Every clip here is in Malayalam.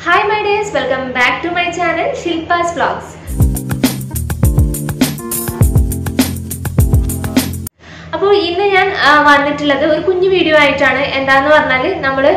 Hi my dears welcome back to my channel Shilpa's vlogs അപ്പോൾ ഇന്ന് ഞാൻ ആ, വന്നിട്ടുള്ളത് ഒരു കുഞ്ഞു വീഡിയോ ആയിട്ടാണ് എന്താന്ന് പറഞ്ഞാൽ നമ്മൾ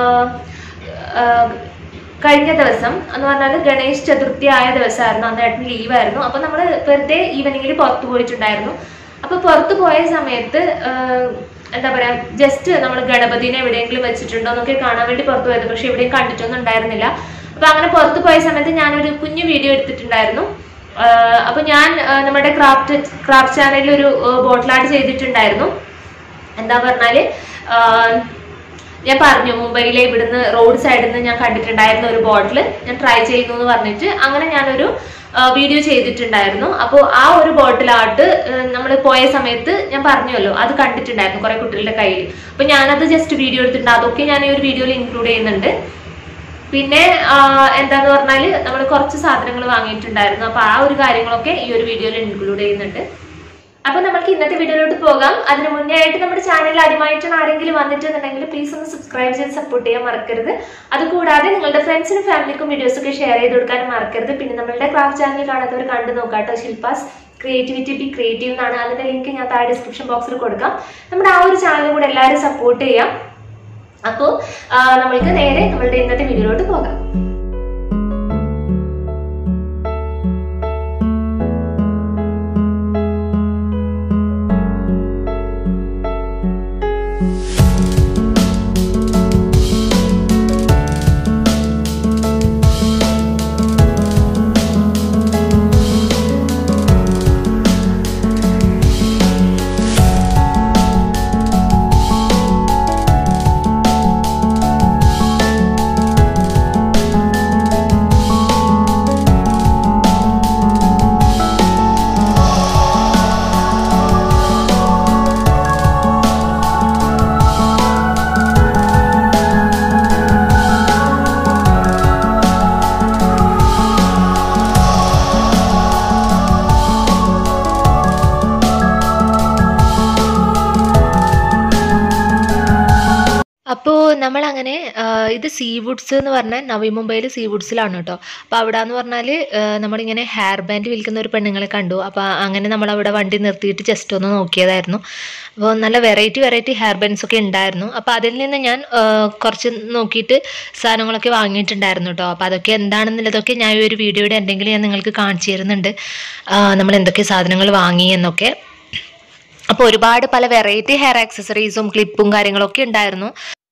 കഴിഞ്ഞ ദിവസം എന്ന് പറഞ്ഞാൽ ഗണേശ് ചതുർത്ഥി ആയ ദിവസമായിരുന്നു അന്ന് ഏട്ടൻ ലീവായിരുന്നു അപ്പോൾ നമ്മൾ വെറുതെ ഈവനിങ്ങിൽ പുറത്ത് പോയിട്ടുണ്ടായിരുന്നു അപ്പോൾ പുറത്ത് പോയ സമയത്ത് ആ, എന്താ പറയാ ജസ്റ്റ് നമ്മൾ ഗണപതിനെ എവിടെയെങ്കിലും വെച്ചിട്ടുണ്ടോ എന്നൊക്കെ കാണാൻ വേണ്ടി പുറത്ത് പോയത് പക്ഷെ എവിടെയും കണ്ടിട്ടൊന്നും ഉണ്ടായിരുന്നില്ല അപ്പൊ അങ്ങനെ പുറത്ത് പോയ സമയത്ത് ഞാനൊരു കുഞ്ഞു വീഡിയോ എടുത്തിട്ടുണ്ടായിരുന്നു ആഹ് അപ്പൊ ഞാൻ ആഹ് നമ്മുടെ ക്രാഫ്റ്റ് ക്രാഫ്റ്റ് ചാനലിൽ ഒരു ബോട്ടിൽ ആർട്ട് ചെയ്തിട്ടുണ്ടായിരുന്നു എന്താ പറഞ്ഞാല് ആഹ് ഞാൻ പറഞ്ഞു മുംബൈയിലെ ഇവിടുന്ന് റോഡ് സൈഡിൽ നിന്ന് ഞാൻ കണ്ടിട്ടുണ്ടായിരുന്ന ഒരു ബോട്ടിൽ ഞാൻ ട്രൈ ചെയ്യുന്നു എന്ന് പറഞ്ഞിട്ട് അങ്ങനെ ഞാനൊരു വീഡിയോ ചെയ്തിട്ടുണ്ടായിരുന്നു അപ്പോൾ ആ ഒരു ബോട്ടിൽ ആർട്ട് നമ്മൾ പോയ സമയത്ത് ഞാൻ പറഞ്ഞല്ലോ അത് കണ്ടിട്ടുണ്ടായിരുന്നു കുറെ കുട്ടികളുടെ കയ്യിൽ അപ്പൊ ഞാനത് ജസ്റ്റ് വീഡിയോ എടുത്തിട്ടുണ്ട് അതൊക്കെ ഞാൻ ഈ ഒരു വീഡിയോയിൽ ഇൻക്ലൂഡ് ചെയ്യുന്നുണ്ട് പിന്നെ ആ, എന്താന്ന് പറഞ്ഞാല് നമ്മൾ കുറച്ച് സാധനങ്ങൾ വാങ്ങിയിട്ടുണ്ടായിരുന്നു അപ്പൊ ആ ഒരു കാര്യങ്ങളൊക്കെ ഈ ഒരു വീഡിയോയിൽ ഇൻക്ലൂഡ് ചെയ്യുന്നുണ്ട് അപ്പൊ നമുക്ക് ഇന്നത്തെ വീഡിയോയിലോട്ട് പോകാം അതിന് മുന്നേ ആയിട്ട് നമ്മുടെ ചാനൽ ആദ്യമായിട്ടാണ് ആരെങ്കിലും വന്നിട്ടുണ്ടെങ്കിൽ പ്ലീസ് ഒന്ന് സബ്സ്ക്രൈബ് ചെയ്ത് സപ്പോർട്ട് ചെയ്യാൻ മറക്കരുത് അതുകൂടാതെ നിങ്ങളുടെ ഫ്രണ്ട്സിനും ഫാമിലിക്കും വീഡിയോസ് ഒക്കെ ഷെയർ ചെയ്ത് കൊടുക്കാനും മറക്കരുത് പിന്നെ നമ്മളുടെ ക്രാഫ്റ്റ് ചാനൽ കാണാത്തവർ കണ്ടു നോക്കാട്ടോ ശില്പാസ് ക്രിയേറ്റിവിറ്റി ബി ക്രിയേറ്റീവ് എന്നാണ് അതിന്റെ ലിങ്ക് ഞാൻ താഴെ ഡിസ്ക്രിപ്ഷൻ ബോക്സിൽ കൊടുക്കാം നമ്മുടെ ആ ഒരു ചാനൽ കൂടെ എല്ലാവരും സപ്പോർട്ട് ചെയ്യാം അപ്പോൾ നമ്മൾക്ക് നേരെ നമ്മളുടെ ഇന്നത്തെ വീഡിയോയിലോട്ട് പോകാം അപ്പോൾ നമ്മൾ അങ്ങനെ ഇത് സീ വുഡ്സ് എന്ന് പറഞ്ഞാൽ നവി മുംബൈയിൽ സീ വുഡ്സിലാണ് കേട്ടോ അപ്പോൾ അവിടെ എന്ന് പറഞ്ഞാൽ നമ്മളിങ്ങനെ ഹെയർ ബാൻഡ് വിൽക്കുന്ന ഒരു പെണ്ണുങ്ങളെ കണ്ടു അപ്പോൾ അങ്ങനെ നമ്മൾ അവിടെ വണ്ടി നിർത്തിയിട്ട് ജസ്റ്റ് ഒന്ന് നോക്കിയതായിരുന്നു അപ്പോൾ നല്ല വെറൈറ്റി വെറൈറ്റി ഹെയർ ബാൻഡ്സ് ഒക്കെ ഉണ്ടായിരുന്നു അപ്പോൾ അതിൽ നിന്ന് ഞാൻ ആ, കുറച്ച് നോക്കിയിട്ട് സാധനങ്ങളൊക്കെ വാങ്ങിയിട്ടുണ്ടായിരുന്നു കേട്ടോ അപ്പോൾ അതൊക്കെ എന്താണെന്നുള്ളതൊക്കെ ഞാൻ ഈ ഒരു വീഡിയോയുടെ എന്തെങ്കിലും ഞാൻ നിങ്ങൾക്ക് കാണിച്ചു തരുന്നുണ്ട് ആ, നമ്മൾ എന്തൊക്കെ സാധനങ്ങൾ വാങ്ങി എന്നൊക്കെ അപ്പോൾ ഒരുപാട് പല വെറൈറ്റി ഹെയർ ആക്സസറീസും ക്ലിപ്പും കാര്യങ്ങളൊക്കെ ഉണ്ടായിരുന്നു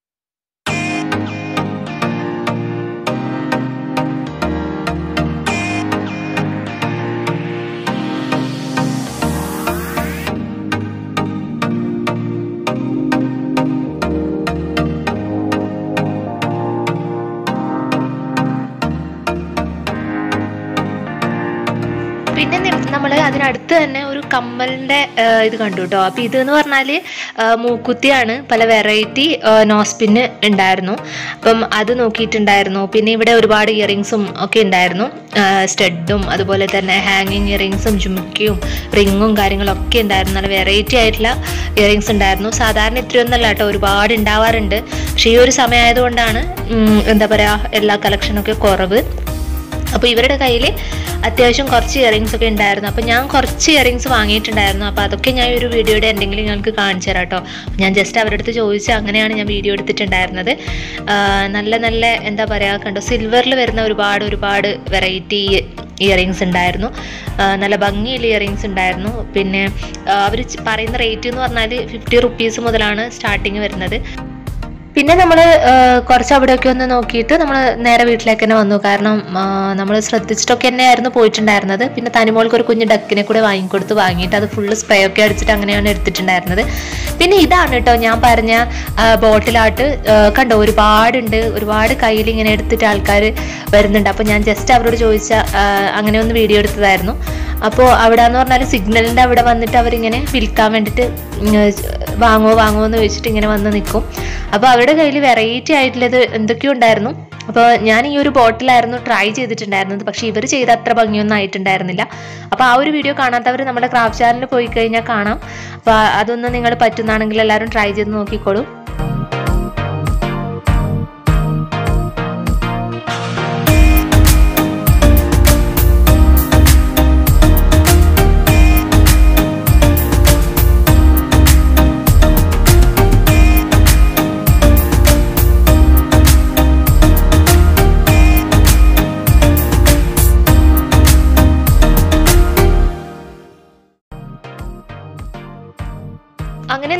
പിന്നെ നമ്മൾ അതിനടുത്ത് തന്നെ ഒരു കമ്മലിന്റെ ആ, ഇത് കണ്ടു കേട്ടോ അപ്പൊ ഇത് എന്ന് പറഞ്ഞാല് ആ, മൂക്കുത്തിയാണ് പല വെറൈറ്റി നോസ്പിന് ഉണ്ടായിരുന്നു അപ്പം അത് നോക്കിയിട്ടുണ്ടായിരുന്നു പിന്നെ ഇവിടെ ഒരുപാട് ഇയറിങ്സും ഒക്കെ ഉണ്ടായിരുന്നു സ്റ്റഡും അതുപോലെ തന്നെ ഹാങ്ങിങ് ഇയറിങ്സും ചുമക്കയും റിങ്ങും കാര്യങ്ങളൊക്കെ ഉണ്ടായിരുന്നു നല്ല വെറൈറ്റി ആയിട്ടുള്ള ഇയറിങ്സ് ഉണ്ടായിരുന്നു സാധാരണ ഇത്രയൊന്നല്ല കേട്ടോ ഒരുപാട് ഉണ്ടാവാറുണ്ട് പക്ഷേ ഈ ഒരു സമയമായതുകൊണ്ടാണ് ഉം, എന്താ പറയാ എല്ലാ കളക്ഷനൊക്കെ കുറവ് അപ്പോൾ ഇവരുടെ കയ്യിൽ അത്യാവശ്യം കുറച്ച് ഇയറിങ്സ് ഒക്കെ ഉണ്ടായിരുന്നു അപ്പോൾ ഞാൻ കുറച്ച് ഇയറിങ്സ് വാങ്ങിയിട്ടുണ്ടായിരുന്നു അപ്പോൾ അതൊക്കെ ഞാൻ ഈ ഒരു വീഡിയോയുടെ എന്തെങ്കിലും ഞങ്ങൾക്ക് കാണിച്ചു തരാം കേട്ടോ ഞാൻ ജസ്റ്റ് അവരുടെ അടുത്ത് ചോദിച്ചു അങ്ങനെയാണ് ഞാൻ വീഡിയോ എടുത്തിട്ടുണ്ടായിരുന്നത് ആ, നല്ല നല്ല എന്താ പറയുക കണ്ടോ സിൽവറിൽ വരുന്ന ഒരുപാട് ഒരുപാട് വെറൈറ്റി ഇയറിങ്സ് ഉണ്ടായിരുന്നു ആ, നല്ല ഭംഗിയുള്ള ഇയറിങ്സ് ഉണ്ടായിരുന്നു പിന്നെ അവർ പറയുന്ന റേറ്റ് എന്ന് പറഞ്ഞാൽ ഫിഫ്റ്റി റുപ്പീസ് മുതലാണ് സ്റ്റാർട്ടിങ് വരുന്നത് പിന്നെ നമ്മൾ കുറച്ച് അവിടെയൊക്കെ ഒന്ന് നോക്കിയിട്ട് നമ്മൾ നേരെ വീട്ടിലേക്ക് തന്നെ വന്നു കാരണം നമ്മൾ ശ്രദ്ധിച്ചിട്ടൊക്കെ തന്നെയായിരുന്നു പോയിട്ടുണ്ടായിരുന്നത് പിന്നെ തനിമോൾക്ക് ഒരു കുഞ്ഞ് ഡക്കിനെ കൂടെ വാങ്ങിക്കൊടുത്ത് വാങ്ങിയിട്ട് അത് ഫുള്ള് സ്പ്രേ ഒക്കെ അടിച്ചിട്ട് അങ്ങനെയാണ് എടുത്തിട്ടുണ്ടായിരുന്നത് പിന്നെ ഇതാണ് കേട്ടോ ഞാൻ പറഞ്ഞ ബോട്ടിലാട്ട് കണ്ടോ ഒരുപാടുണ്ട് ഒരുപാട് കയ്യിൽ ഇങ്ങനെ എടുത്തിട്ട് ആൾക്കാർ വരുന്നുണ്ട് അപ്പോൾ ഞാൻ ജസ്റ്റ് അവരോട് ചോദിച്ച ആ, അങ്ങനെ ഒന്ന് വീഡിയോ എടുത്തതായിരുന്നു അപ്പോൾ അവിടെ എന്ന് പറഞ്ഞാൽ സിഗ്നലിൻ്റെ അവിടെ വന്നിട്ട് അവരിങ്ങനെ വിൽക്കാൻ വേണ്ടിയിട്ട് ഉം, വാങ്ങുമോ വാങ്ങുമോ എന്ന് ചോദിച്ചിട്ട് ഇങ്ങനെ വന്ന് നിൽക്കും അപ്പോൾ അവരുടെ കയ്യിൽ വെറൈറ്റി ആയിട്ടുള്ളത് എന്തൊക്കെയോ ഉണ്ടായിരുന്നു അപ്പോൾ ഞാൻ ഈ ഒരു ബോട്ടിലായിരുന്നു ട്രൈ ചെയ്തിട്ടുണ്ടായിരുന്നത് പക്ഷേ ഇവർ ചെയ്ത അത്ര ഭംഗിയൊന്നും ആയിട്ടുണ്ടായിരുന്നില്ല അപ്പോൾ ആ ഒരു വീഡിയോ കാണാത്തവർ നമ്മുടെ ക്രാഫ്റ്റ് ചാനലിൽ പോയി കഴിഞ്ഞാൽ കാണാം അപ്പോൾ അതൊന്ന് നിങ്ങൾ പറ്റുന്നതാണെങ്കിൽ എല്ലാവരും ട്രൈ ചെയ്ത് നോക്കിക്കോളൂ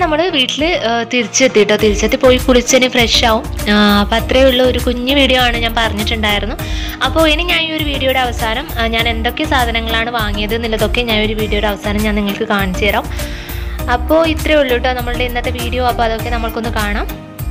നമ്മൾ വീട്ടിൽ തിരിച്ചെത്തി കേട്ടോ തിരിച്ചെത്തി പോയി കുളിച്ചതിന് ഫ്രഷ് ആവും അപ്പോൾ അത്രയേ ഉള്ളൂ ഒരു കുഞ്ഞു വീഡിയോ ആണ് ഞാൻ പറഞ്ഞിട്ടുണ്ടായിരുന്നു അപ്പോൾ ഇനി ഞാൻ ഈ ഒരു വീഡിയോയുടെ അവസാനം ആ, ഞാൻ എന്തൊക്കെ സാധനങ്ങളാണ് വാങ്ങിയത് എന്നുള്ളതൊക്കെ ഞാൻ ഈ ഒരു വീഡിയോയുടെ അവസാനം ഞാൻ നിങ്ങൾക്ക് കാണിച്ചു തരാം അപ്പോൾ ഇത്രയേ ഉള്ളൂ കേട്ടോ നമ്മളുടെ ഇന്നത്തെ വീഡിയോ അപ്പോൾ അതൊക്കെ നമ്മൾക്കൊന്ന് കാണാം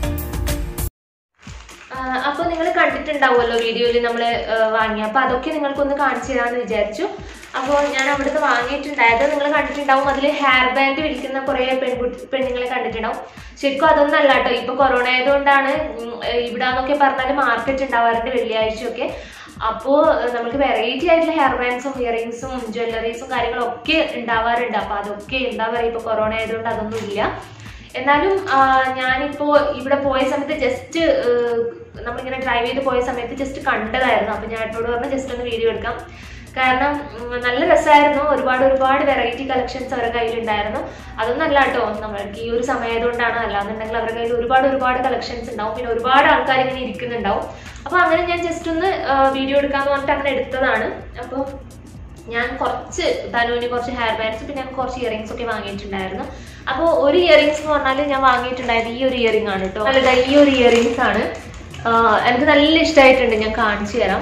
അപ്പോൾ നിങ്ങൾ കണ്ടിട്ടുണ്ടാവുമല്ലോ വീഡിയോയിൽ നമ്മൾ വാങ്ങി അപ്പോൾ അതൊക്കെ നിങ്ങൾക്കൊന്ന് കാണിച്ചു തരാമെന്ന് വിചാരിച്ചു അപ്പോൾ ഞാൻ അവിടുന്ന് വാങ്ങിയിട്ടുണ്ടായത് നിങ്ങൾ കണ്ടിട്ടുണ്ടാവും അതിൽ ഹെയർ ബാൻഡ് വിൽക്കുന്ന കുറേ പെൺകുട്ടി പെണ്ണുങ്ങളെ കണ്ടിട്ടുണ്ടാവും ശരിക്കും അതൊന്നും അല്ല കേട്ടോ ഇപ്പോൾ കൊറോണ ആയതുകൊണ്ടാണ് ഉം, ഏർ ഇവിടെ എന്നൊക്കെ പറഞ്ഞാൽ മാർക്കറ്റ് ഉണ്ടാവാറുണ്ട് വെള്ളിയാഴ്ചയൊക്കെ അപ്പോൾ നമുക്ക് വെറൈറ്റി ആയിട്ടുള്ള ഹെയർ ബാൻഡ്സും ഇയറിങ്സും ജ്വല്ലറീസും കാര്യങ്ങളൊക്കെ ഉണ്ടാവാറുണ്ട് അപ്പോൾ അതൊക്കെ എന്താ പറയുക ഇപ്പോൾ കൊറോണ ആയതുകൊണ്ട് അതൊന്നും ഇല്ല എന്നാലും ആ, ഞാനിപ്പോ ഇവിടെ പോയ സമയത്ത് ജസ്റ്റ് നമ്മളിങ്ങനെ ഡ്രൈവ് ചെയ്ത് പോയ സമയത്ത് ജസ്റ്റ് കണ്ടതായിരുന്നു അപ്പൊ ഞാൻ ഏട്ടനോട് പറഞ്ഞു ജസ്റ്റ് ഒന്ന് വീഡിയോ എടുക്കാം കാരണം ഉം, നല്ല രസമായിരുന്നു ഒരുപാട് ഒരുപാട് വെറൈറ്റി കളക്ഷൻസ് അവരുടെ കയ്യിലുണ്ടായിരുന്നു അതൊന്നും അല്ല കേട്ടോ നമ്മൾക്ക് ഈ ഒരു സമയതുകൊണ്ടാണ് അല്ലാന്നുണ്ടെങ്കിൽ അവരുടെ കയ്യിൽ ഒരുപാട് ഒരുപാട് കളക്ഷൻസ് ഉണ്ടാവും പിന്നെ ഒരുപാട് ആൾക്കാർ ഇങ്ങനെ ഇരിക്കുന്നുണ്ടാവും അപ്പൊ അങ്ങനെ ഞാൻ ജസ്റ്റ് ഒന്ന് വീഡിയോ എടുക്കാന്ന് പറഞ്ഞിട്ട് അങ്ങനെ എടുത്തതാണ് അപ്പോൾ ഞാൻ കുറച്ച് തനുവിന് കുറച്ച് ഹെയർ ബാൻഡ്സ് പിന്നെ ഞാൻ കുറച്ച് ഇയറിങ്സ് ഒക്കെ വാങ്ങിയിട്ടുണ്ടായിരുന്നു അപ്പോൾ ഒരു ഇയറിങ്സ് എന്ന് പറഞ്ഞാൽ ഞാൻ വാങ്ങിയിട്ടുണ്ടായത് ഈ ഒരു ഇയറിംഗ് ആണ് കേട്ടോ അല്ല ദാ ഈ ഒരു ഇയറിങ്സ് ആണ് ആഹ് എനിക്ക് നല്ല ഇഷ്ടമായിട്ടുണ്ട് ഞാൻ കാണിച്ചു തരാം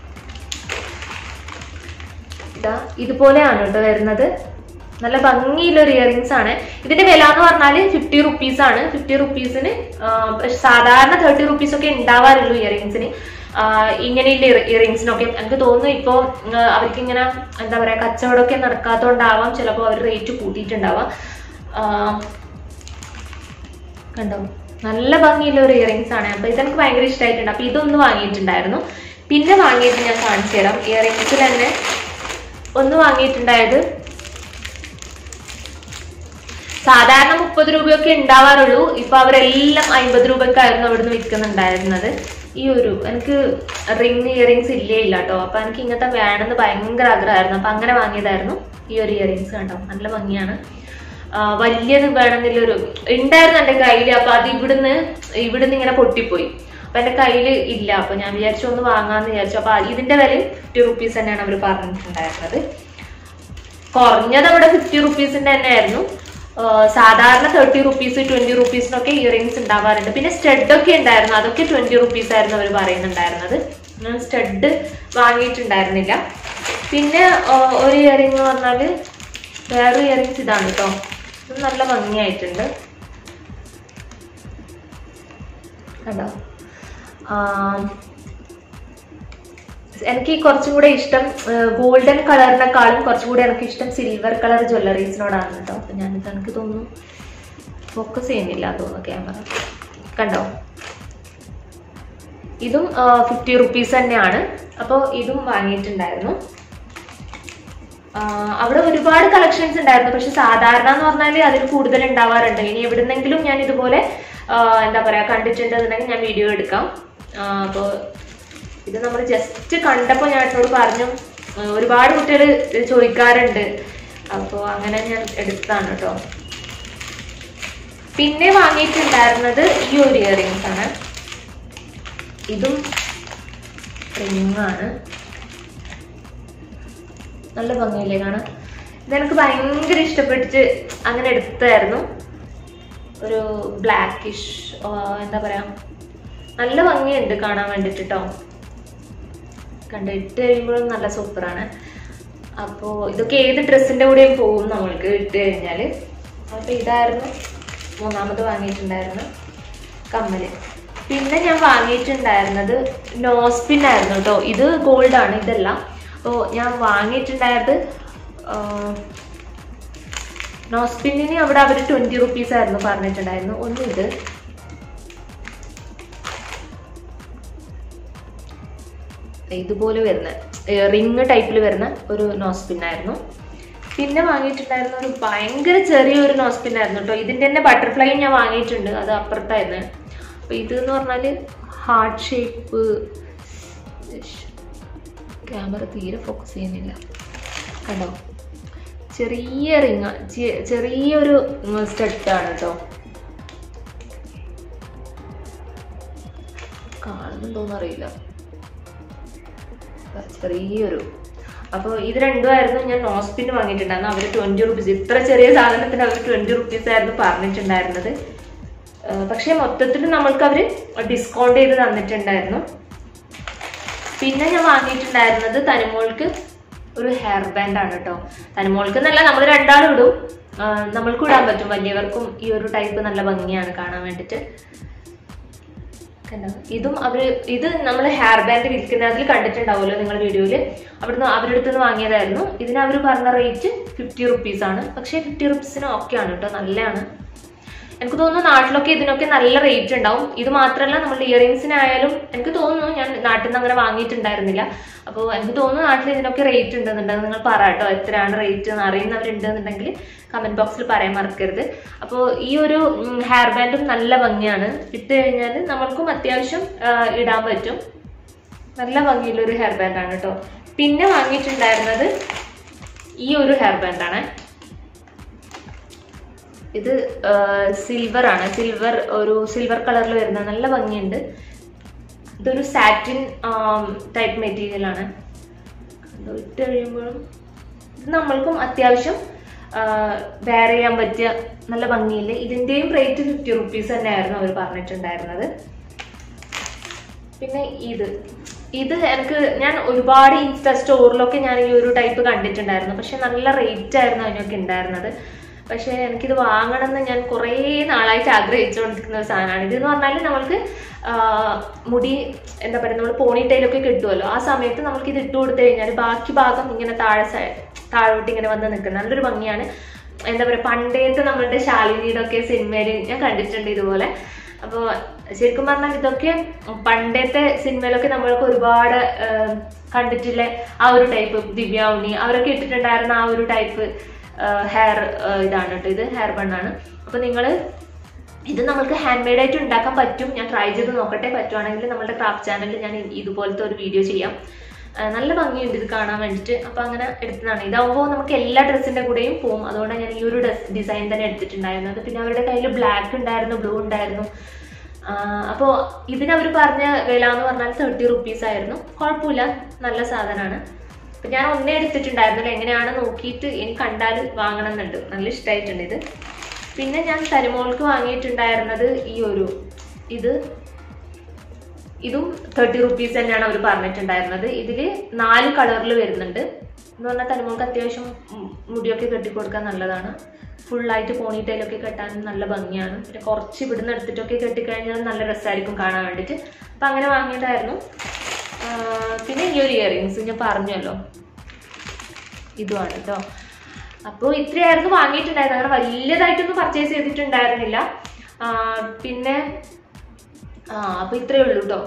ഇതാ ഇതുപോലെയാണ് കേട്ടോ വരുന്നത് നല്ല ഭംഗിയുള്ള ഒരു ഇയറിങ്സ് ആണ് ഇതിന്റെ വില എന്ന് പറഞ്ഞാൽ ഫിഫ്റ്റി റുപ്പീസ് ആണ് ഫിഫ്റ്റി റുപ്പീസിന് സാധാരണ തേർട്ടി റുപ്പീസ് ഒക്കെ ഉണ്ടാവാറുള്ളൂ ഇയറിങ്സിന് ഇങ്ങനെയുള്ള ഇയറിങ്സിനൊക്കെ എനിക്ക് തോന്നുന്നു ഇപ്പോൾ അവർക്ക് ഇങ്ങനെ എന്താ പറയാ കച്ചവടമൊക്കെ നടക്കാത്തതുകൊണ്ടാവാം ചിലപ്പോൾ അവർ റേറ്റ് കൂട്ടിയിട്ടുണ്ടാവാം ആ, കണ്ടോ നല്ല ഭംഗിയുള്ള ഒരു ഇയറിങ്സ് ആണ് അപ്പൊ ഇതെനിക്ക് ഭയങ്കര ഇഷ്ടമായിട്ടുണ്ട് അപ്പൊ ഇതൊന്ന് വാങ്ങിയിട്ടുണ്ടായിരുന്നു പിന്നെ വാങ്ങിയിട്ട് ഞാൻ കാണിച്ചു തരാം ഇയറിങ്സിൽ തന്നെ ഒന്ന് വാങ്ങിയിട്ടുണ്ടായത് സാധാരണ മുപ്പത് രൂപയൊക്കെ ഉണ്ടാവാറുള്ളൂ ഇപ്പൊ അവരെല്ലാം അമ്പത് രൂപക്കായിരുന്നു അവിടുന്ന് വിൽക്കുന്നുണ്ടായിരുന്നത് ഈ ഒരു എനിക്ക് റിംഗ് ഇയറിങ്സ് ഇല്ലേ ഇല്ല കേട്ടോ അപ്പൊ എനിക്ക് ഇങ്ങനത്തെ വേണമെന്ന് ഭയങ്കര ആഗ്രഹമായിരുന്നു അപ്പൊ അങ്ങനെ വാങ്ങിയതായിരുന്നു ഈ ഒരു ഇയറിങ്സ് കണ്ടോ നല്ല ഭംഗിയാണ് ആ, വലിയത് വേണമെന്നുള്ളൊരു ഉണ്ടായിരുന്നു എൻ്റെ കയ്യിൽ അപ്പൊ അത് ഇവിടുന്ന് ഇവിടുന്ന് ഇങ്ങനെ പൊട്ടിപ്പോയി അപ്പൊ എൻ്റെ കയ്യിൽ ഇല്ല അപ്പൊ ഞാൻ വിചാരിച്ചു ഒന്ന് വാങ്ങാന്ന് വിചാരിച്ചു അപ്പൊ ഇതിന്റെ വില ഫിഫ്റ്റി റുപ്പീസ് തന്നെയാണ് അവർ പറഞ്ഞിട്ടുണ്ടായിരുന്നത് കുറഞ്ഞത് അവിടെ ഫിഫ്റ്റി റുപ്പീസിന്റെ തന്നെ ആയിരുന്നു ആഹ് സാധാരണ തേർട്ടി റുപ്പീസ് ട്വന്റി റുപ്പീസിനൊക്കെ ഇയറിങ്സ് ഉണ്ടാവാറുണ്ട് പിന്നെ സ്റ്റഡ് ഒക്കെ ഉണ്ടായിരുന്നു അതൊക്കെ ട്വന്റി റുപ്പീസ് ആയിരുന്നു അവർ പറയുന്നുണ്ടായിരുന്നത് ഞാൻ സ്റ്റഡ് വാങ്ങിയിട്ടുണ്ടായിരുന്നില്ല പിന്നെ ആഹ് ഒരു ഇയറിംഗ് എന്ന് പറഞ്ഞാൽ വേറെ ഇയറിങ്സ് ഇതാണ് കേട്ടോ ഇത് നല്ല ഭംഗിയായിട്ടുണ്ട് കണ്ടോ ആഹ് എനിക്ക് കുറച്ചും കൂടെ ഇഷ്ടം ഗോൾഡൻ കളറിനെക്കാളും കുറച്ചും കൂടെ എനിക്ക് ഇഷ്ടം സിൽവർ കളർ ജ്വല്ലറീസിനോടാണ് കേട്ടോ അപ്പൊ ഞാനിത് എനിക്ക് തോന്നുന്നു ഫോക്കസ് ചെയ്യുന്നില്ല തോന്നുന്നു ക്യാമറ കണ്ടോ ഇതും ഫിഫ്റ്റി റുപ്പീസ് തന്നെയാണ് അപ്പോൾ ഇതും വാങ്ങിയിട്ടുണ്ടായിരുന്നു ആ, അവിടെ ഒരുപാട് കളക്ഷൻസ് ഉണ്ടായിരുന്നു പക്ഷെ സാധാരണ എന്ന് പറഞ്ഞാൽ അതിൽ കൂടുതൽ ഉണ്ടാവാറുണ്ട് ഇനി എവിടുന്നെങ്കിലും ഞാൻ ഇതുപോലെ ആ, എന്താ പറയാ കണ്ടിട്ടുണ്ടെന്നുണ്ടെങ്കിൽ ഞാൻ വീഡിയോ എടുക്കാം അപ്പോൾ ഇത് നമ്മൾ ജസ്റ്റ് കണ്ടപ്പോൾ ഞാൻ എന്നോട് പറഞ്ഞു ആ, ഒരുപാട് കുട്ടികൾ ചോദിക്കാറുണ്ട് അപ്പോൾ അങ്ങനെ ഞാൻ എടുത്തതാണ് കേട്ടോ പിന്നെ വാങ്ങിയിട്ടുണ്ടായിരുന്നത് ഈ ഒരു ഇയറിങ്സ് ആണ് ഇതും റിംഗ് ആണ് നല്ല ഭംഗിയില്ലേ കാണാൻ ഇതെനിക്ക് ഭയങ്കര ഇഷ്ടപ്പെട്ടിട്ട് അങ്ങനെ എടുത്തായിരുന്നു ഒരു ബ്ലാക്കിഷ് എന്താ പറയാ നല്ല ഭംഗിയുണ്ട് കാണാൻ വേണ്ടിട്ട് കേട്ടോ കണ്ട് ഇട്ട് കഴിയുമ്പോഴും നല്ല സൂപ്പറാണ് അപ്പോൾ ഇതൊക്കെ ഏത് ഡ്രസ്സിൻ്റെ കൂടെയും പോകും നമ്മൾക്ക് ഇട്ട് കഴിഞ്ഞാൽ അപ്പോൾ ഇതായിരുന്നു മൂന്നാമത് വാങ്ങിയിട്ടുണ്ടായിരുന്ന കമ്മല് പിന്നെ ഞാൻ വാങ്ങിയിട്ടുണ്ടായിരുന്നത് നോസ്പിൻ ആയിരുന്നു കേട്ടോ ഇത് ഗോൾഡ് ആണ് ഇതല്ല അപ്പോൾ ഞാൻ വാങ്ങിയിട്ടുണ്ടായത് നോസ്പിന്നിന് അവിടെ അവർ ട്വൻറ്റി റുപ്പീസ് ആയിരുന്നു പറഞ്ഞിട്ടുണ്ടായിരുന്നു ഒന്ന് ഇത് ഇതുപോലെ വരുന്ന റിങ് ടൈപ്പിൽ വരുന്ന ഒരു നോസ്പിൻ ആയിരുന്നു പിന്നെ വാങ്ങിയിട്ടുണ്ടായിരുന്ന ഒരു ഭയങ്കര ചെറിയൊരു നോസ്പിൻ ആയിരുന്നു കേട്ടോ ഇതിൻ്റെ തന്നെ ബട്ടർഫ്ലൈ ഞാൻ വാങ്ങിയിട്ടുണ്ട് അത് അപ്പുറത്തായിരുന്നു അപ്പോൾ ഇത് എന്ന് പറഞ്ഞാൽ ഹാർട്ട് ഷേപ്പ് ക്യാമറ തീരെ ഫോക്കസ് ചെയ്യുന്നില്ല കണ്ടോ ചെറിയ റിങ് ചെറിയൊരു സ്റ്റഡാണ് കേട്ടോ കാണുന്നുണ്ടോന്ന് അറിയില്ല ദാ ചെറിയൊരു അപ്പോൾ ഇത് രണ്ടുമായിരുന്നു ഞാൻ നോസ്പിൻ വാങ്ങിയിട്ടുണ്ടായിരുന്നു അവർ ട്വൻറ്റി റുപ്പീസ് ഇത്ര ചെറിയ സാധനത്തിന് അവർ ട്വൻറ്റി റുപ്പീസ് ആയിരുന്നു പറഞ്ഞിട്ടുണ്ടായിരുന്നത് ആ, പക്ഷേ മൊത്തത്തിൽ നമ്മൾക്ക് അവർ ഡിസ്കൗണ്ട് ചെയ്ത് തന്നിട്ടുണ്ടായിരുന്നു പിന്നെ ഞാൻ വാങ്ങിയിട്ടുണ്ടായിരുന്നത് തനിമോൾക്ക് ഒരു ഹെയർ ബാൻഡ് ആണ് കേട്ടോ തനിമോൾക്ക് എന്നല്ല നമ്മൾ രണ്ടാളും ഇടും ആ, നമ്മൾക്കും ഇടാൻ പറ്റും വലിയവർക്കും ഈ ഒരു ടൈപ്പ് നല്ല ഭംഗിയാണ് കാണാൻ വേണ്ടിയിട്ട് കണ്ടോ? ഇതും അവര് ഇത് നമ്മൾ ഹെയർ ബാൻഡ് വിൽക്കുന്നതിൽ കണ്ടിട്ടുണ്ടാവുമല്ലോ നിങ്ങൾ വീഡിയോയിൽ അവിടുന്ന് അവരുടെ അടുത്ത് നിന്ന് വാങ്ങിയതായിരുന്നു ഇതിന് അവർ പറഞ്ഞ റേറ്റ് ഫിഫ്റ്റി റുപ്പീസ് ആണ് പക്ഷേ ഫിഫ്റ്റി റുപ്പീസിന് ഓക്കെ ആണ് കേട്ടോ നല്ലതാണ് എനിക്ക് തോന്നുന്നു നാട്ടിലൊക്കെ ഇതിനൊക്കെ നല്ല റേറ്റ് ഉണ്ടാവും ഇത് മാത്രമല്ല നമ്മുടെ ഇയറിങ്സിനായാലും എനിക്ക് തോന്നുന്നു ഞാൻ നാട്ടിൽ നിന്ന് അങ്ങനെ വാങ്ങിയിട്ടുണ്ടായിരുന്നില്ല അപ്പോൾ എനിക്ക് തോന്നുന്നു നാട്ടിൽ ഇതിനൊക്കെ റേറ്റ് ഉണ്ടെന്നുണ്ടെങ്കിൽ നിങ്ങൾ പറ കേട്ടോ എത്രയാണ് റേറ്റ് എന്ന് അറിയുന്നവരുണ്ടെന്നുണ്ടെങ്കിൽ കമന്റ് ബോക്സിൽ പറയാൻ മറക്കരുത് അപ്പോൾ ഈ ഒരു ഹെയർ ബാൻഡും നല്ല ഭംഗിയാണ് ഇട്ട് കഴിഞ്ഞാൽ നമ്മൾക്കും അത്യാവശ്യം ആ, ഇടാൻ പറ്റും നല്ല ഭംഗിയുള്ള ഒരു ഹെയർ ബാൻഡാണ് കേട്ടോ പിന്നെ വാങ്ങിയിട്ടുണ്ടായിരുന്നത് ഈ ഒരു ഹെയർ ബാൻഡാണ് ഇത് സിൽവർ ആണ് സിൽവർ ഒരു സിൽവർ കളറിൽ വരുന്ന നല്ല ഭംഗിയുണ്ട് ഇതൊരു സാറ്റിൻ ടൈപ്പ് മെറ്റീരിയൽ ആണ് കണ്ടോ, ഇട്ട് കഴിയുമ്പോഴും ഇത് നമ്മൾക്കും അത്യാവശ്യം വെയർ ചെയ്യാൻ പറ്റിയ നല്ല ഭംഗിയില്ല ഇതിന്റെയും റേറ്റ് ഫിഫ്റ്റി റുപ്പീസ് തന്നെയായിരുന്നു അവർ പറഞ്ഞിട്ടുണ്ടായിരുന്നത് പിന്നെ ഇത് ഇത് എനിക്ക് ഞാൻ ഒരുപാട് ഇൻസ്റ്റ സ്റ്റോറിലൊക്കെ ഞാൻ ഈ ഒരു ടൈപ്പ് കണ്ടിട്ടുണ്ടായിരുന്നു പക്ഷെ നല്ല റേറ്റ് ആയിരുന്നു അതിനൊക്കെ ഉണ്ടായിരുന്നത് പക്ഷേ എനിക്കിത് വാങ്ങണം എന്ന് ഞാൻ കുറേ നാളായിട്ട് ആഗ്രഹിച്ചുകൊണ്ടിരിക്കുന്ന ഒരു സാധനമാണ് ഇതെന്ന് പറഞ്ഞാൽ നമ്മൾക്ക് ആ, മുടി എന്താ പറയുക നമ്മൾ പോണിട്ടയിലൊക്കെ കിട്ടുമല്ലോ ആ സമയത്ത് നമുക്ക് ഇത് ഇട്ട് കൊടുത്തു കഴിഞ്ഞാൽ ബാക്കി ഭാഗം ഇങ്ങനെ താഴെ സൈ- താഴോട്ട് ഇങ്ങനെ വന്ന് നിൽക്കുന്ന നല്ലൊരു ഭംഗിയാണ് എന്താ പറയുക പണ്ടേത്തെ നമ്മളുടെ ശാലിനിയുടെ ഒക്കെ സിനിമയിൽ ഞാൻ കണ്ടിട്ടുണ്ട് ഇതുപോലെ അപ്പോൾ ശരിക്കും പറഞ്ഞാൽ ഇതൊക്കെ പണ്ടത്തെ സിനിമയിലൊക്കെ നമ്മൾക്ക് ഒരുപാട് ആ, കണ്ടിട്ടില്ല ആ ഒരു ടൈപ്പ് ദിവ്യ ഉണ്ണി അവരൊക്കെ ഇട്ടിട്ടുണ്ടായിരുന്ന ആ ഒരു ടൈപ്പ് ഹെയർ ഇതാണ് കേട്ടോ ഇത് ഹെയർ ബണ്ണാണ് അപ്പോൾ നിങ്ങൾ ഇത് നമുക്ക് ഹാൻഡ് മെയ്ഡ് ആയിട്ട് ഉണ്ടാക്കാൻ പറ്റും ഞാൻ ട്രൈ ചെയ്ത് നോക്കട്ടെ പറ്റുവാണെങ്കിൽ നമ്മുടെ ക്രാഫ്റ്റ് ചാനലിൽ ഞാൻ ഇ- ഇതുപോലത്തെ ഒരു വീഡിയോ ചെയ്യാം ആ, നല്ല ഭംഗിയുണ്ട് ഇത് കാണാൻ വേണ്ടിയിട്ട് അപ്പോൾ അങ്ങനെ എടുത്തതാണ് ഇതാവുമ്പോൾ നമുക്ക് എല്ലാ ഡ്രസ്സിൻ്റെ കൂടെയും പോകും അതുകൊണ്ടാണ് ഞാൻ ഈ ഒരു ഡ്രസ് ഡിസൈൻ തന്നെ എടുത്തിട്ടുണ്ടായിരുന്നത് പിന്നെ അവരുടെ കയ്യിൽ ബ്ലാക്ക് ഉണ്ടായിരുന്നു ബ്ലൂ ഉണ്ടായിരുന്നു അപ്പോൾ ഇതിനവർ പറഞ്ഞ വില എന്ന് പറഞ്ഞാൽ തേർട്ടി റുപ്പീസ് ആയിരുന്നു കുഴപ്പമില്ല നല്ല സാധനമാണ് അപ്പം ഞാൻ ഒന്നേ എടുത്തിട്ടുണ്ടായിരുന്നില്ല എങ്ങനെയാണ് നോക്കിയിട്ട് ഇനി കണ്ടാൽ വാങ്ങണം എന്നുണ്ട് നല്ല ഇഷ്ടമായിട്ടുണ്ട് ഇത് പിന്നെ ഞാൻ തരുമോൾക്ക് വാങ്ങിയിട്ടുണ്ടായിരുന്നത് ഈ ഒരു ഇത് ഇതും തേർട്ടി റുപ്പീസ് തന്നെയാണ് അവർ പറഞ്ഞിട്ടുണ്ടായിരുന്നത് ഇതിൽ നാല് കളറിൽ വരുന്നുണ്ട് എന്ന് പറഞ്ഞാൽ തനിമോൾക്ക് അത്യാവശ്യം ഉം മുടിയൊക്കെ കെട്ടിക്കൊടുക്കാൻ നല്ലതാണ് ഫുള്ളായിട്ട് പോണിറ്റയിലൊക്കെ കെട്ടാൻ നല്ല ഭംഗിയാണ് പിന്നെ കുറച്ച് ഇവിടുന്ന് എടുത്തിട്ടൊക്കെ കെട്ടിക്കഴിഞ്ഞാൽ നല്ല രസമായിരിക്കും കാണാൻ വേണ്ടിയിട്ട് അപ്പം അങ്ങനെ വാങ്ങിയതായിരുന്നു ആ, പിന്നെ ഈ ഒരു ഇയറിങ്സ് ഞാൻ പറഞ്ഞല്ലോ ഇതുമാണ് കേട്ടോ അപ്പോൾ ഇത്രയായിരുന്നു വാങ്ങിയിട്ടുണ്ടായിരുന്നത് അങ്ങനെ വലിയതായിട്ടൊന്നും പർച്ചേസ് ചെയ്തിട്ടുണ്ടായിരുന്നില്ല ആ, പിന്നെ ആ അപ്പൊ ഇത്രയേ ഉള്ളൂ കേട്ടോ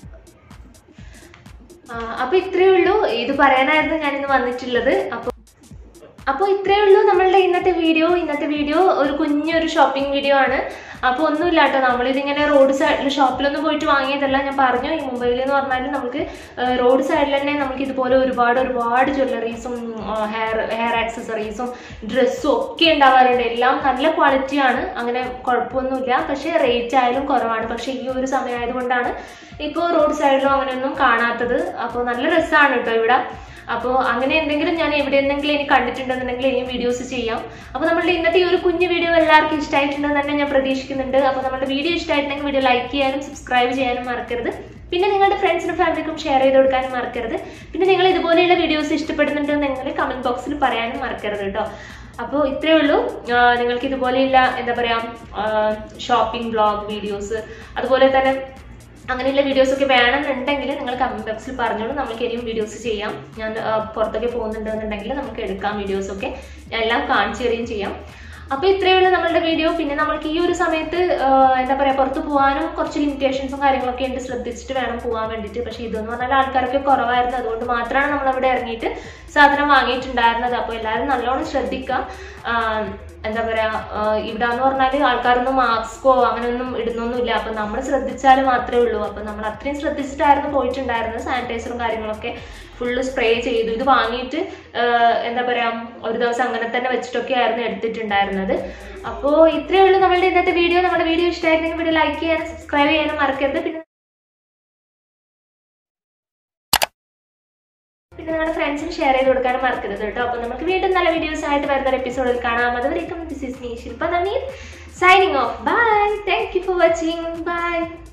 അപ്പൊ ഇത്രയേ ഉള്ളൂ ഇത് പറയാനായിരുന്നു ഞാനിന്ന് വന്നിട്ടുള്ളത് അപ്പൊ അപ്പോൾ ഇത്രയേ ഉള്ളൂ നമ്മളുടെ ഇന്നത്തെ വീഡിയോ ഇന്നത്തെ വീഡിയോ ഒരു കുഞ്ഞൊരു ഷോപ്പിംഗ് വീഡിയോ ആണ് അപ്പോൾ ഒന്നുമില്ല കേട്ടോ നമ്മളിതിങ്ങനെ റോഡ് സൈഡിൽ ഷോപ്പിലൊന്നും പോയിട്ട് വാങ്ങിയതല്ല ഞാൻ പറഞ്ഞു ഈ മുംബൈയിൽ എന്ന് പറഞ്ഞാൽ നമുക്ക് റോഡ് സൈഡിൽ തന്നെ നമുക്ക് ഇതുപോലെ ഒരുപാട് ഒരുപാട് ജ്വല്ലറീസും ഹെയർ ഹെയർ ആക്സസറീസും ഡ്രസ്സും ഒക്കെ ഉണ്ടാവാറുണ്ട് എല്ലാം നല്ല ക്വാളിറ്റിയാണ് അങ്ങനെ കുഴപ്പമൊന്നുമില്ല പക്ഷേ റേറ്റ് ആയാലും കുറവാണ് പക്ഷേ ഈ ഒരു സമയമായതുകൊണ്ടാണ് ഇപ്പോൾ റോഡ് സൈഡിലും അങ്ങനെയൊന്നും കാണാത്തത് അപ്പോൾ നല്ല രസമാണ് കേട്ടോ ഇവിടെ അപ്പോൾ അങ്ങനെ എന്തെങ്കിലും ഞാൻ എവിടെ എന്തെങ്കിലും ഇനി കണ്ടിട്ടുണ്ടെന്നുണ്ടെങ്കിൽ ഇനിയും വീഡിയോസ് ചെയ്യാം അപ്പോൾ നമ്മളുടെ ഇന്നത്തെ ഈ ഒരു കുഞ്ഞു വീഡിയോ എല്ലാവർക്കും ഇഷ്ടമായിട്ടുണ്ടെന്ന് തന്നെ ഞാൻ പ്രതീക്ഷിക്കുന്നുണ്ട് അപ്പോൾ നമ്മുടെ വീഡിയോ ഇഷ്ടമായിട്ടുണ്ടെങ്കിൽ വീഡിയോ ലൈക്ക് ചെയ്യാനും സബ്സ്ക്രൈബ് ചെയ്യാനും മറക്കരുത് പിന്നെ നിങ്ങളുടെ ഫ്രണ്ട്സിനും ഫാമിലിക്കും ഷെയർ ചെയ്ത് കൊടുക്കാനും മറക്കരുത് പിന്നെ നിങ്ങൾ ഇതുപോലെയുള്ള വീഡിയോസ് ഇഷ്ടപ്പെടുന്നുണ്ടെന്നെങ്കിൽ കമന്റ് ബോക്സിൽ പറയാനും മറക്കരുത് കേട്ടോ അപ്പോൾ ഇത്രയേ ഉള്ളൂ ആ, നിങ്ങൾക്ക് ഇതുപോലെയുള്ള എന്താ പറയുക ഷോപ്പിംഗ് ബ്ലോഗ് വീഡിയോസ് അതുപോലെ തന്നെ അങ്ങനെയുള്ള വീഡിയോസ് ഒക്കെ വേണമെന്നുണ്ടെങ്കിൽ നിങ്ങൾ കമന്റ് ബോക്സിൽ പറഞ്ഞോളൂ നമുക്ക് ഇനിയും വീഡിയോസ് ചെയ്യാം ഞാൻ ആ, പുറത്തൊക്കെ പോകുന്നുണ്ടെന്നുണ്ടെങ്കിൽ നമുക്ക് എടുക്കാം വീഡിയോസ് ഒക്കെ ഞാൻ എല്ലാം കാണിച്ചു തരികയും ചെയ്യാം അപ്പോൾ ഇത്രയേ ഉള്ളൂ നമ്മളുടെ വീഡിയോ പിന്നെ നമ്മൾക്ക് ഈ ഒരു സമയത്ത് ആ, എന്താ പറയുക പുറത്ത് പോകാനും കുറച്ച് ലിമിറ്റേഷൻസും കാര്യങ്ങളൊക്കെ ഉണ്ട് ശ്രദ്ധിച്ചിട്ട് വേണം പോകാൻ വേണ്ടിയിട്ട് പക്ഷേ ഇതെന്ന് പറഞ്ഞാൽ ആൾക്കാരൊക്കെ കുറവായിരുന്നു അതുകൊണ്ട് മാത്രമാണ് നമ്മൾ അവിടെ ഇറങ്ങിയിട്ട് സാധനം വാങ്ങിയിട്ടുണ്ടായിരുന്നത് അപ്പോൾ എല്ലാവരും നല്ലോണം ശ്രദ്ധിക്കുക ആ, എന്താ പറയാ ആ, ഇവിടെ എന്ന് പറഞ്ഞാൽ ആൾക്കാരൊന്നും മാസ്കോ അങ്ങനെയൊന്നും ഇടുന്നൊന്നുമില്ല അപ്പൊ നമ്മൾ ശ്രദ്ധിച്ചാൽ മാത്രമേ ഉള്ളൂ അപ്പൊ നമ്മൾ അത്രയും ശ്രദ്ധിച്ചിട്ടായിരുന്നു പോയിട്ടുണ്ടായിരുന്നത് സാനിറ്റൈസറും കാര്യങ്ങളൊക്കെ ഫുള്ള് സ്പ്രേ ചെയ്തു ഇത് വാങ്ങിയിട്ട് ആ, എന്താ പറയാ ഒരു ദിവസം അങ്ങനെ തന്നെ വെച്ചിട്ടൊക്കെ ആയിരുന്നു എടുത്തിട്ടുണ്ടായിരുന്നത് അപ്പോൾ ഇത്രയേ ഉള്ളൂ നമ്മളുടെ ഇന്നത്തെ വീഡിയോ നമ്മുടെ വീഡിയോ ഇഷ്ടമായിരുന്നെങ്കിൽ വീഡിയോ ലൈക്ക് ചെയ്യാനും സബ്സ്ക്രൈബ് ചെയ്യാനും മറക്കരുത് പിന്നെ പിന്നെ നിങ്ങളുടെ ഫ്രണ്ട്സിന് ഷെയർ ചെയ്ത് കൊടുക്കാനും മറക്കരുത് കേട്ടോ അപ്പോൾ നമുക്ക് വീണ്ടും നല്ല വീഡിയോസ് ആയിട്ട് വരുന്ന എപ്പിസോഡിൽ കാണാം അതുവരേക്കും this is me Shilpa Naveen signing off bye thank you for watching by